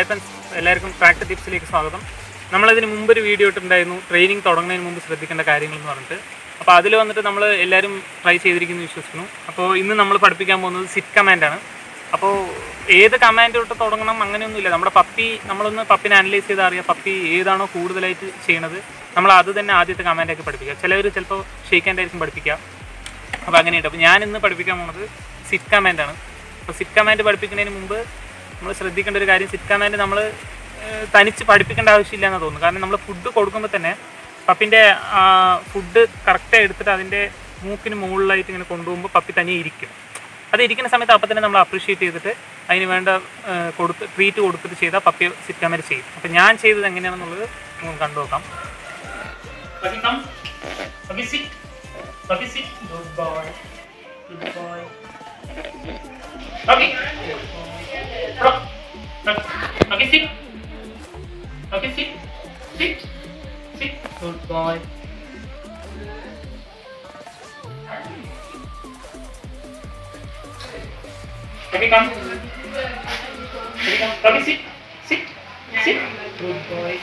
Hi friends എല്ലാവർക്കും practice ടിപ്സിലേക്ക് സ്വാഗതം നമ്മളതിന് മുമ്പ് ഒരു വീഡിയോ ഇട്ടിട്ടുണ്ടായിരുന്നു ട്രെയിനിങ് തുടങ്ങുന്നതിന് മുമ്പ് ശ്രദ്ധിക്കേണ്ട കാര്യങ്ങൾ എന്ന് പറഞ്ഞിട്ട് അപ്പോൾ അതിൽ വന്നിട്ട് നമ്മൾ എല്ലാവരും ട്രൈ ചെയ്തിരിക്കുന്നു വിശ്വസിക്കുന്നു അപ്പോൾ ഇന്ന് നമ്മൾ പഠിപ്പിക്കാൻ പോകുന്നത് സിറ്റ് കമാൻഡാണ് അപ്പോൾ ഏത് കമാൻഡ് തൊട്ട് തുടങ്ങണം അങ്ങനെയൊന്നുമില്ല നമ്മുടെ പപ്പി നമ്മളൊന്ന് പപ്പിനെ അനലൈസ് ചെയ്താൽ അറിയാം പപ്പി ഏതാണോ കൂടുതലായിട്ട് ചെയ്യണത് നമ്മൾ അത് തന്നെ ആദ്യത്തെ കമാൻഡാക്കി പഠിപ്പിക്കുക ചിലവർ ചിലപ്പോൾ ഷെയ്ക്ക് ആയിരിക്കും പഠിപ്പിക്കുക അപ്പോൾ അങ്ങനെയുണ്ട് അപ്പോൾ ഞാൻ ഇന്ന് പഠിപ്പിക്കാൻ പോകുന്നത് സിറ്റ് കമാൻഡാണ് അപ്പോൾ സിറ്റ് കമാൻഡ് പഠിപ്പിക്കുന്നതിന് മുമ്പ് നമ്മൾ ശ്രദ്ധിക്കേണ്ട ഒരു കാര്യം സിറ്റ് കമാൻഡ് നമ്മൾ തനിച്ച് പഠിപ്പിക്കേണ്ട ആവശ്യമില്ല എന്ന് തോന്നുന്നു കാരണം നമ്മൾ ഫുഡ് കൊടുക്കുമ്പോൾ തന്നെ പപ്പിൻ്റെ ഫുഡ് കറക്റ്റായി എടുത്തിട്ട് അതിൻ്റെ മൂക്കിന് മുകളിലായിട്ട് ഇങ്ങനെ കൊണ്ടുപോകുമ്പോൾ പപ്പി തനിയെ ഇരിക്കും അത് ഇരിക്കുന്ന സമയത്ത് അപ്പം തന്നെ നമ്മൾ അപ്രീഷിയേറ്റ് ചെയ്തിട്ട് അതിന് വേണ്ട ആ, കൊടുത്ത് ട്രീറ്റ് കൊടുത്തിട്ട് ചെയ്താൽ പപ്പി സിറ്റ് കമാൻഡ് ചെയ്യും അപ്പം ഞാൻ ചെയ്തത് എങ്ങനെയാണെന്നുള്ളത് നമുക്ക് കണ്ടു നോക്കാം Puppy come. Puppy sit. Puppy sit. Good boy. Good boy. Okay. Rock. Rock. Okay, sit. Okay, sit. Sit. Sit. Good boy. Puppy come. Puppy come. Puppy sit. Sit. Sit. Good boy.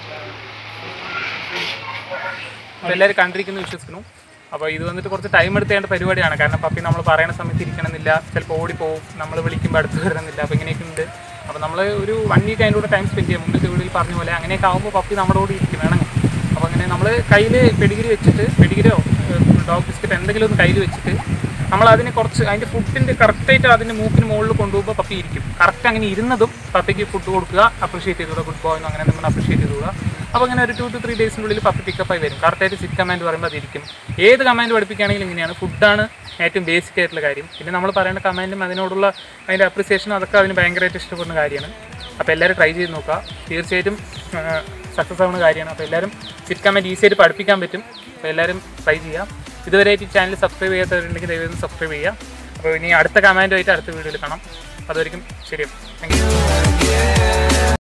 അപ്പോൾ എല്ലാവരും കണ്ടിരിക്കുന്നു വിശ്വസിക്കുന്നു അപ്പോൾ ഇത് വന്നിട്ട് കുറച്ച് time എടുത്തേണ്ട പരിപാടിയാണ് കാരണം പപ്പി നമ്മൾ പറയുന്ന സമയത്ത് ഇരിക്കണമെന്നില്ല ചിലപ്പോൾ ഓടിപ്പോവും നമ്മൾ വിളിക്കുമ്പോൾ അടുത്ത് വരണമെന്നില്ല അപ്പോൾ ഇങ്ങനെയൊക്കെ ഉണ്ട് അപ്പോൾ നമ്മൾ ഒരു വൺ വീക്ക് അതിൻ്റെ കൂടെ ടൈം സ്പെൻഡ് ചെയ്യാം മുമ്പത്തെ വീഡിയോയിൽ പറഞ്ഞ പോലെ അങ്ങനെയൊക്കെ ആകുമ്പോൾ പപ്പി നമ്മുടെ കൂടെ ഇരിക്കും വേണമെങ്കിൽ അപ്പോൾ അങ്ങനെ നമ്മൾ കയ്യിൽ പെഡിഗിരി വെച്ചിട്ട് പെഡിഗിരോ ഡോഗ് ബിസ്ക്കറ്റ് എന്തെങ്കിലും ഒന്ന് കയ്യിൽ വെച്ചിട്ട് നമ്മൾ അതിനെ കുറച്ച് അതിൻ്റെ ഫുഡിൻ്റെ കറക്റ്റായിട്ട് അതിൻ്റെ മൂക്കിന് മുകളിൽ കൊണ്ടുപോകുമ്പോൾ പപ്പി ഇരിക്കും കറക്റ്റ് അങ്ങനെ ഇരുന്നതും പപ്പിക്ക് ഫുഡ് കൊടുക്കുക അപ്രീഷിയേറ്റ് ചെയ്തുകൂടാ ഗുഡ് ബോയ് അങ്ങനെ നമ്മൾ അപ്രീഷിയേറ്റ് ചെയ്തുകൂടാ അപ്പോൾ അങ്ങനെ ഒരു ടു ടു ത്രീ ഡേയ്സിൻ്റെ ഉള്ളിൽ പപ്പി പിക്കപ്പായി വരും കറക്റ്റായിട്ട് സിറ്റ് കമാൻഡ് പറയുമ്പോൾ അതിരിക്കും ഏത് കമാൻഡ് പഠിപ്പിക്കുകയാണെങ്കിലും ഇങ്ങനെയാണ് ഫുഡാണ് ഏറ്റവും ബേസിക് ആയിട്ടുള്ള കാര്യം പിന്നെ നമ്മൾ പറയുന്ന കമാൻഡും അതിനോടുള്ള അതിൻ്റെ അപ്രിസിയേഷനും അതൊക്കെ അതിന് ഭയങ്കരമായിട്ട് ഇഷ്ടപ്പെടുന്ന കാര്യമാണ് അപ്പോൾ എല്ലാവരും ട്രൈ ചെയ്ത് നോക്കുക തീർച്ചയായിട്ടും സക്സസ് ആവുന്ന കാര്യമാണ് അപ്പോൾ എല്ലാവരും സിറ്റ് കമാൻഡ് ഈസി ആയിട്ട് പഠിപ്പിക്കാൻ പറ്റും അപ്പോൾ എല്ലാവരും ട്രൈ ചെയ്യുക ഇതുവരെയായിട്ട് ഈ ചാനൽ സബ്സ്ക്രൈബ് ചെയ്യാത്തവരുണ്ടെങ്കിൽ ദയവായി സബ്സ്ക്രൈബ് ചെയ്യുക അപ്പോൾ ഇനി അടുത്ത കമാൻഡുമായിട്ട് അടുത്ത വീഡിയോയിൽ കാണാം അതുവരെയും ശരി താങ്ക് യു